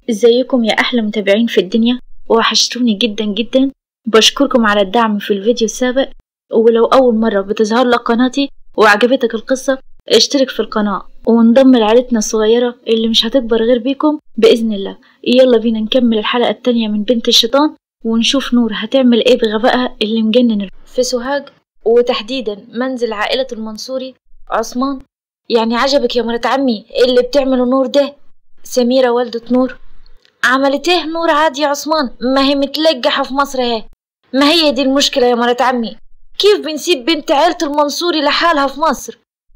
ازيكم يا احلى متابعين في الدنيا وحشتوني جدا جدا بشكركم على الدعم في الفيديو السابق ولو اول مرة بتظهر لك قناتي وعجبتك القصة اشترك في القناة وانضم لعائلتنا الصغيرة اللي مش هتكبر غير بيكم بإذن الله يلا بينا نكمل الحلقة التانية من بنت الشيطان ونشوف نور هتعمل ايه بغبائها اللي مجنن في سوهاج وتحديدا منزل عائلة المنصوري عثمان يعني عجبك يا مرات عمي اللي بتعمله نور ده سميرة والدة نور عملت ايه نور عادي يا عثمان ما هي متلجحة في مصر اهي ما هي دي المشكلة يا مرات عمي كيف بنسيب بنت عيلة المنصوري لحالها في مصر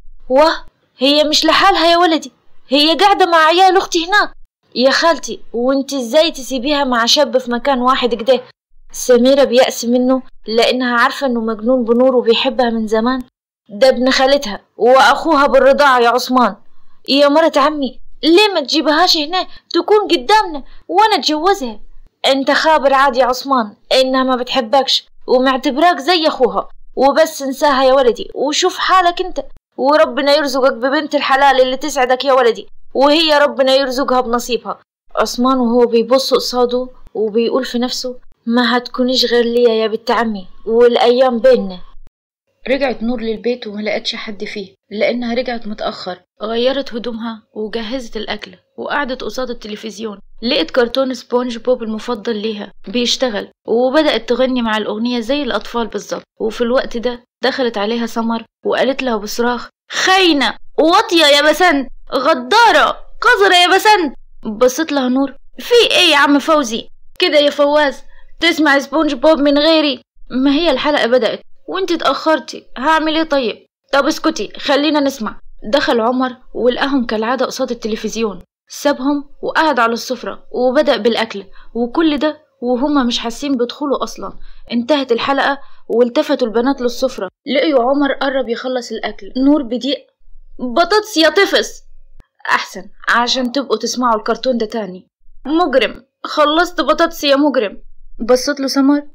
واه هي مش لحالها يا ولدي هي قاعدة مع عيال أختي هناك يا خالتي وانت ازاي تسيبيها مع شاب في مكان واحد كده سميرة بيأس منه لأنها عارفة إنه مجنون بنور وبيحبها من زمان ده ابن خالتها وأخوها بالرضاعة يا عثمان يا مرة عمي ليه ما تجيبهاش هنا تكون قدامنا وأنا أتجوزها أنت خابر عادي يا عثمان إنها ما بتحبكش ومعتبراك زي أخوها وبس انساها يا ولدي وشوف حالك أنت وربنا يرزقك ببنت الحلال اللي تسعدك يا ولدي وهي ربنا يرزقها بنصيبها عثمان وهو بيبص قصاده وبيقول في نفسه ما هتكونيش غير ليا يا بنت عمي والأيام بيننا رجعت نور للبيت وما لقتش حد فيه لأنها رجعت متأخر غيرت هدومها وجهزت الأكل وقعدت قصاد التلفزيون لقت كرتون سبونج بوب المفضل ليها بيشتغل وبدأت تغني مع الأغنية زي الأطفال بالظبط وفي الوقت ده دخلت عليها سمر وقالت لها بصراخ خاينة واطية يا بسنت غدارة قذرة يا بسنت بصت لها نور في ايه يا عم فوزي كده يا فواز تسمع سبونج بوب من غيري ما هي الحلقة بدأت وانت اتأخرتي هعمل ايه طيب طب اسكتي خلينا نسمع دخل عمر ولقاهم كالعادة قصاد التلفزيون سابهم وقعد على السفرة وبدأ بالأكل وكل ده وهما مش حاسين بدخوله أصلا انتهت الحلقة والتفتوا البنات للسفرة لقيوا عمر قرب يخلص الأكل نور بضيق بطاطس يا طفس أحسن عشان تبقوا تسمعوا الكرتون ده تاني مجرم خلصت بطاطس يا مجرم بصت له سمر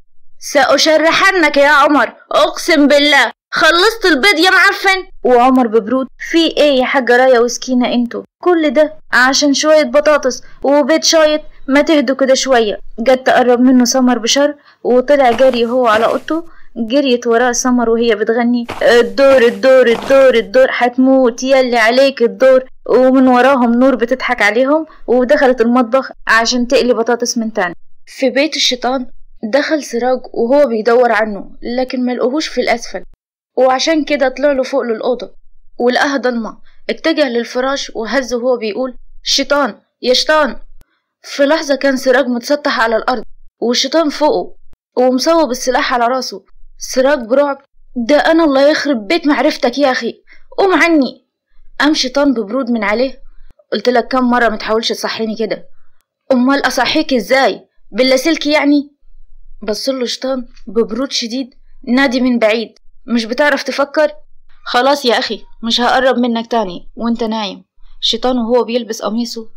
سأشرحنك يا عمر أقسم بالله خلصت البيض يا معفن وعمر ببرود في ايه يا حاجة رايا وسكينة انتوا كل ده عشان شوية بطاطس وبيض شايط ما تهدوا كده شوية جت تقرب منه سمر بشر وطلع جري هو على اوضته جريت وراه سمر وهي بتغني الدور الدور الدور الدور هتموت يلي عليك الدور ومن وراهم نور بتضحك عليهم ودخلت المطبخ عشان تقلي بطاطس من تاني في بيت الشيطان دخل سراج وهو بيدور عنه لكن ملقوهوش في الأسفل وعشان كده طلع له فوق للأوضة ولقاها ضلمة اتجه للفراش وهز وهو بيقول شيطان يا شيطان في لحظة كان سراج متسطح على الأرض والشيطان فوقه ومصوب السلاح على راسه سراج برعب ده أنا الله يخرب بيت معرفتك يا أخي قوم عني قام شيطان ببرود من عليه قلت لك كم مرة متحاولش تصحيني كده أمال أصحيك إزاي باللاسلكي يعني بصله شيطان ببرود شديد نادي من بعيد مش بتعرف تفكر خلاص يا أخي مش هقرب منك تاني وانت نايم الشيطان وهو بيلبس قميصه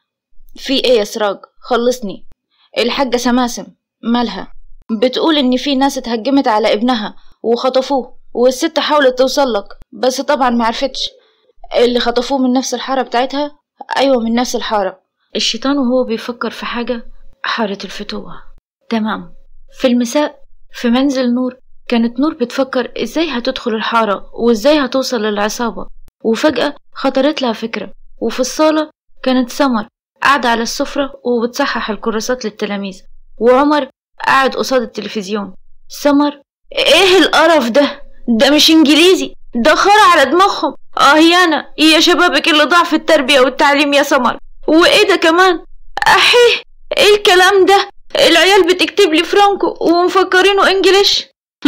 في ايه يا سراج خلصني الحاجة سماسم مالها بتقول ان في ناس اتهجمت على ابنها وخطفوه والست حاولت توصلك بس طبعا معرفتش اللي خطفوه من نفس الحارة بتاعتها ايوه من نفس الحارة الشيطان وهو بيفكر في حاجة حارة الفتوة تمام في المساء في منزل نور كانت نور بتفكر ازاي هتدخل الحارة وازاي هتوصل للعصابة وفجأة خطرت لها فكرة وفي الصالة كانت سمر قاعدة على السفرة وبتصحح الكراسات للتلاميذ وعمر قاعد قصاد التلفزيون سمر ايه القرف ده ده مش انجليزي ده خرع على دماغهم اه يانا يا شبابك اللي ضاع في التربية والتعليم يا سمر وايه ده كمان احيه ايه الكلام ده العيال بتكتب لي فرانكو ومفكرينه انجليش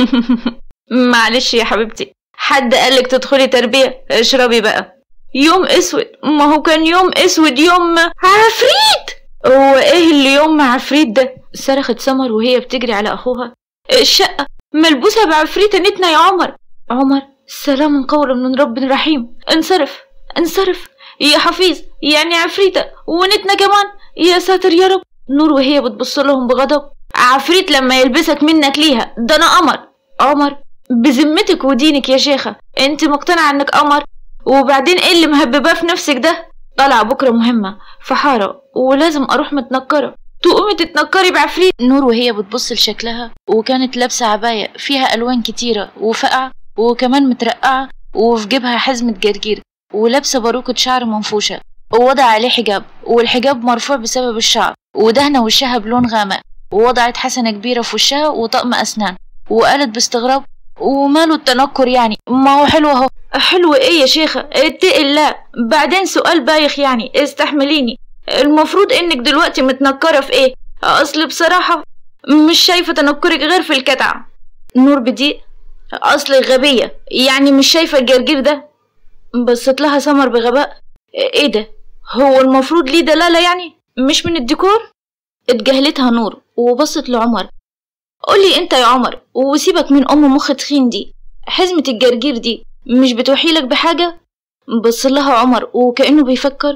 معلش يا حبيبتي حد قالك تدخلي تربية اشربي بقى يوم اسود ما هو كان يوم اسود يوم عفريت هو ايه اللي يوم عفريت ده صرخت سمر وهي بتجري على اخوها الشقة ملبوسة بعفريتة نتنا يا عمر عمر سلام قولا من رب رحيم انصرف انصرف يا حفيظ يعني عفريتة ونتنا كمان يا ساتر يا رب نور وهي بتبص لهم بغضب عفريت لما يلبسك منك ليها ده انا قمر عمر بذمتك ودينك يا شيخة انت مقتنعة انك قمر وبعدين ايه اللي مهبباه في نفسك ده طالعة بكرة مهمة في حارة ولازم أروح متنكرة تقومي تتنكري بعفريت نور وهي بتبص لشكلها وكانت لابسة عباية فيها ألوان كتيرة وفقعة وكمان مترقعة وفي جيبها حزمة جرجير ولابسة باروكة شعر منفوشة ووضع عليه حجاب والحجاب مرفوع بسبب الشعر ودهنة وشها بلون غامق ووضعت حسنة كبيرة في وشها وطقم أسنان وقالت باستغراب وماله التنكر يعني ما هو حلو اهو حلو ايه يا شيخة اتقي الله بعدين سؤال بايخ يعني استحمليني المفروض انك دلوقتي متنكرة في ايه اصل بصراحة مش شايفة تنكرك غير في الكتعة نور بدي اصل غبية يعني مش شايفة الجرجير ده بصت لها سمر بغباء ايه ده هو المفروض ليه دلالة يعني مش من الديكور اتجاهلتها نور وبصت لعمر قولي انت يا عمر وسيبك من ام مخ تخين دي حزمة الجرجير دي مش بتوحيلك بحاجة بص لها عمر وكأنه بيفكر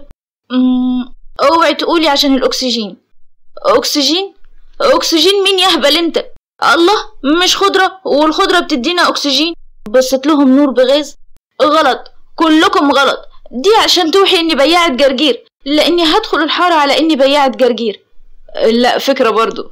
اوعي تقولي عشان الاكسجين اكسجين اكسجين مين يهبل انت الله مش خضرة والخضرة بتدينا اكسجين بصت لهم نور بغيظ غلط كلكم غلط دي عشان توحي اني بياعة جرجير لاني هدخل الحارة على اني بياعة جرجير لا فكرة برضو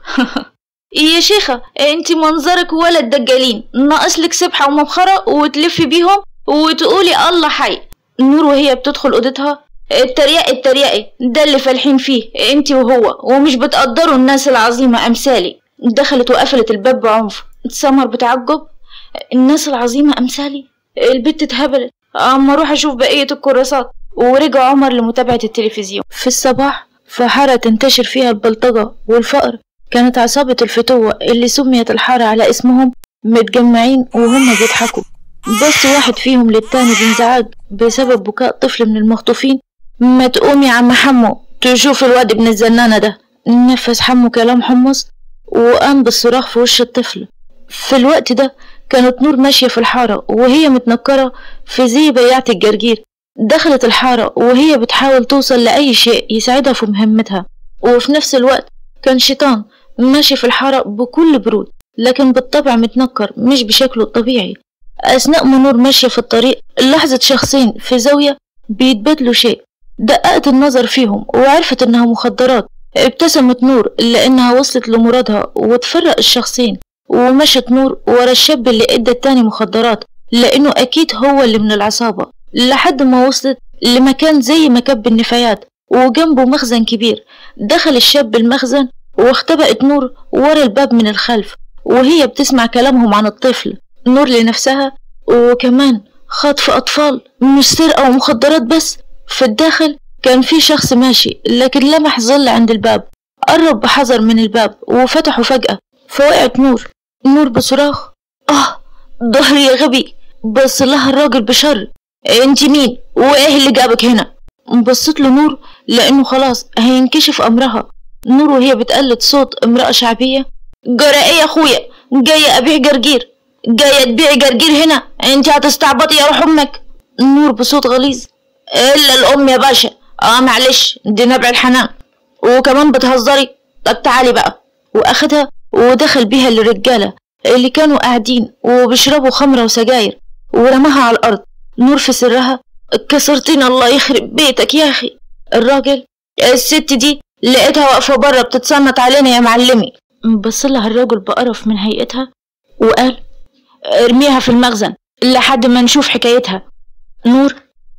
يا شيخة انت منظرك ولا الدجالين ناقص لك سبحة ومبخرة وتلفي بيهم وتقولي الله حي نور وهي بتدخل اوضتها التريقي التريقي ده اللي فالحين فيه انت وهو ومش بتقدروا الناس العظيمة امثالي دخلت وقفلت الباب بعنف سمر بتعجب الناس العظيمة امثالي البت اتهبلت اما اروح اشوف بقية الكراسات ورجع عمر لمتابعة التلفزيون في الصباح في حارة تنتشر فيها البلطجة والفقر كانت عصابة الفتوة اللي سميت الحارة على اسمهم متجمعين وهم بيضحكوا بص واحد فيهم للتاني بانزعاج بسبب بكاء طفل من المخطوفين ما تقوم يا عم حمو تشوف الواد ابن الزنانة ده نفس حمو كلام حمص وقام بالصراخ في وش الطفل في الوقت ده كانت نور ماشية في الحارة وهي متنكرة في زي بياعة الجرجير دخلت الحارة وهي بتحاول توصل لأي شيء يساعدها في مهمتها وفي نفس الوقت كان شيطان ماشي في الحارة بكل برود لكن بالطبع متنكر مش بشكله الطبيعي أثناء ما نور ماشية في الطريق لاحظت شخصين في زاوية بيتبادلوا شيء دققت النظر فيهم وعرفت إنها مخدرات ابتسمت نور لأنها وصلت لمرادها وتفرق الشخصين ومشت نور ورا الشاب اللي ادى التاني مخدرات لأنه أكيد هو اللي من العصابة لحد ما وصلت لمكان زي مكب النفايات وجنبه مخزن كبير دخل الشاب المخزن واختبأت نور ورا الباب من الخلف وهي بتسمع كلامهم عن الطفل نور لنفسها وكمان خطف أطفال مش سرقة ومخدرات بس في الداخل كان في شخص ماشي لكن لمح ظل عند الباب قرب بحذر من الباب وفتحه فجأة فوقعت نور نور بصراخ آه ظهري يا غبي بص لها الراجل بشر انت مين وايه اللي جابك هنا بصت له نور لانه خلاص هينكشف امرها نور وهي بتقلد صوت امرأة شعبية جرى ايه يا اخويا جاية ابيع جرجير جاية تبيعي جرجير هنا انت هتستعبطي يا روح امك نور بصوت غليظ الا الام يا باشا اه معلش دي نبع الحنان وكمان بتهزري طب تعالي بقى واخدها ودخل بيها للرجالة اللي كانوا قاعدين وبيشربوا خمرة وسجاير ورماها على الأرض نور في سرها كسرتين الله يخرب بيتك يا أخي الراجل الست دي لقيتها واقفة برا بتتصنت علينا يا معلمي بص لها الراجل بقرف من هيئتها وقال ارميها في المخزن لحد ما نشوف حكايتها نور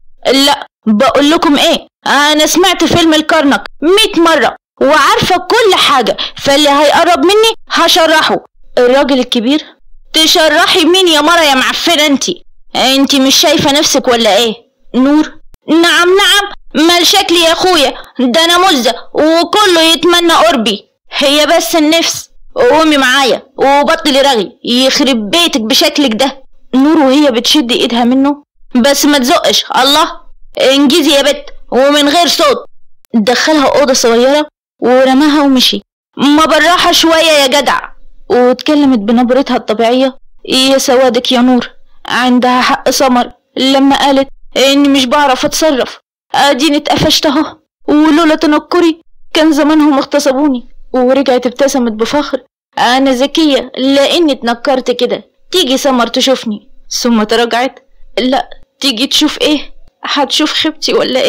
لا بقول لكم ايه انا سمعت فيلم الكرنك مية مرة وعارفة كل حاجة فاللي هيقرب مني هشرحه الراجل الكبير تشرحي مين يا مرة يا معفنة انتي انتي مش شايفة نفسك ولا ايه نور نعم نعم مال شكلي يا اخويا ده انا مزة وكله يتمنى قربي هي بس النفس قومي معايا وبطلي رغي يخرب بيتك بشكلك ده نور وهي بتشد ايدها منه بس ما تزقش الله انجزي يا بت ومن غير صوت دخلها اوضه صغيره ورماها ومشي ما بالراحه شويه يا جدع واتكلمت بنبرتها الطبيعيه يا سوادك يا نور عندها حق سمر لما قالت اني مش بعرف اتصرف اديني اتقفشت اهو ولولا تنكري كان زمانهم اغتصبوني ورجعت ابتسمت بفخر انا ذكية لاني اتنكرت كده تيجي سمر تشوفني ثم تراجعت لا تيجي تشوف ايه هتشوف خيبتي ولا ايه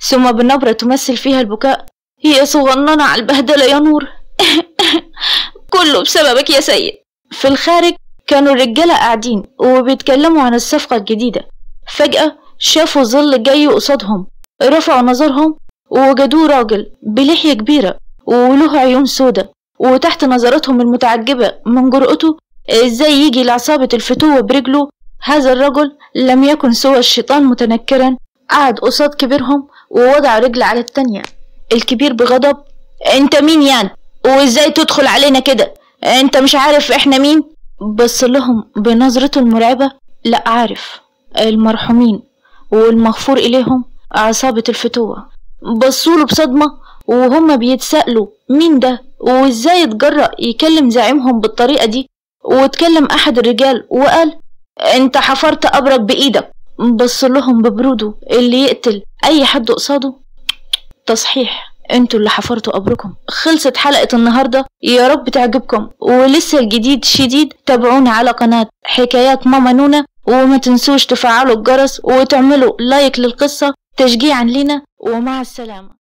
ثم بنبرة تمثل فيها البكاء هي صغننة على البهدلة يا نور كله بسببك يا سيد في الخارج كانوا الرجالة قاعدين وبيتكلموا عن الصفقة الجديدة فجأة شافوا ظل جاي قصادهم رفعوا نظرهم ووجدوه راجل بلحية كبيرة وله عيون سودة وتحت نظرتهم المتعجبة من جرأته ازاي يجي لعصابة الفتوة برجله هذا الرجل لم يكن سوى الشيطان متنكرا قعد قصاد كبيرهم ووضع رجل على التانية الكبير بغضب انت مين يعني وازاي تدخل علينا كده انت مش عارف احنا مين بص لهم بنظرته المرعبة لا عارف المرحومين والمغفور إليهم عصابة الفتوة بصوله بصدمة وهما بيتسألوا مين ده وازاي اتجرأ يكلم زعيمهم بالطريقة دي واتكلم أحد الرجال وقال انت حفرت قبرك بإيدك بص لهم ببروده اللي يقتل أي حد قصاده تصحيح انتوا اللي حفرتوا قبركم خلصت حلقة النهاردة يا رب تعجبكم ولسه الجديد شديد تابعونا على قناة حكايات ماما نونا وما تنسوش تفعلوا الجرس وتعملوا لايك للقصة تشجيعا لنا ومع السلامة